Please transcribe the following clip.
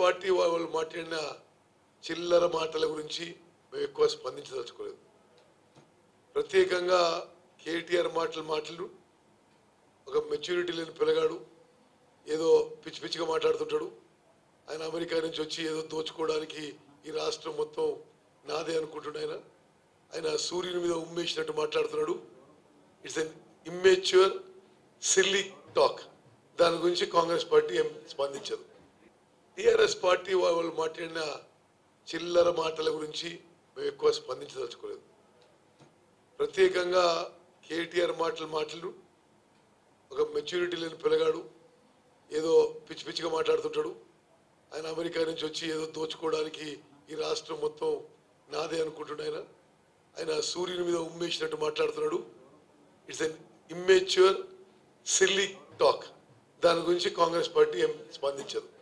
party వాళ్ళు మాట్లాడిన చిల్లర మాటల గురించి మేము ఎక్కువ స్పందించదలుచుకోలేదు ప్రత్యేకంగా కేటీఆర్ మాటలు మాటలు ఒక మెచ్యూరిటీ లేని పిల్లగాడు ఏదో పిచ్చి పిచ్చిగా మాట్లాడుతుంటాడు ఆయన అమెరికా నుంచి వచ్చి ఏదో దోచుకోవడానికి ఈ రాష్ట్రం మొత్తం నాదే అనుకుంటున్నాడు ఆయన ఆయన సూర్యుని మీద ఉమ్మేసినట్టు మాట్లాడుతున్నాడు it's an immature silly talk దాని గురించి కాంగ్రెస్ పార్టీ ఏం స్పందించదు టిఆర్ఎస్ పార్టీ వాళ్ళు మాట్లాడిన చిల్లర మాటల గురించి మేము ఎక్కువ స్పందించదలుచుకోలేదు ప్రత్యేకంగా కేటీఆర్ మాటలు మాటలు ఒక మెచ్యూరిటీ లేని పిల్లగాడు ఏదో పిచ్చి పిచ్చిగా మాట్లాడుతుంటాడు ఆయన అమెరికా నుంచి వచ్చి ఏదో దోచుకోవడానికి ఈ రాష్ట్రం మొత్తం నాదే అనుకుంటున్నాడు ఆయన ఆయన సూర్యుని మీద ఉమ్మేసినట్టు మాట్లాడుతున్నాడు it's an immature silly talk దాని గురించి కాంగ్రెస్ పార్టీ ఏం స్పందించదు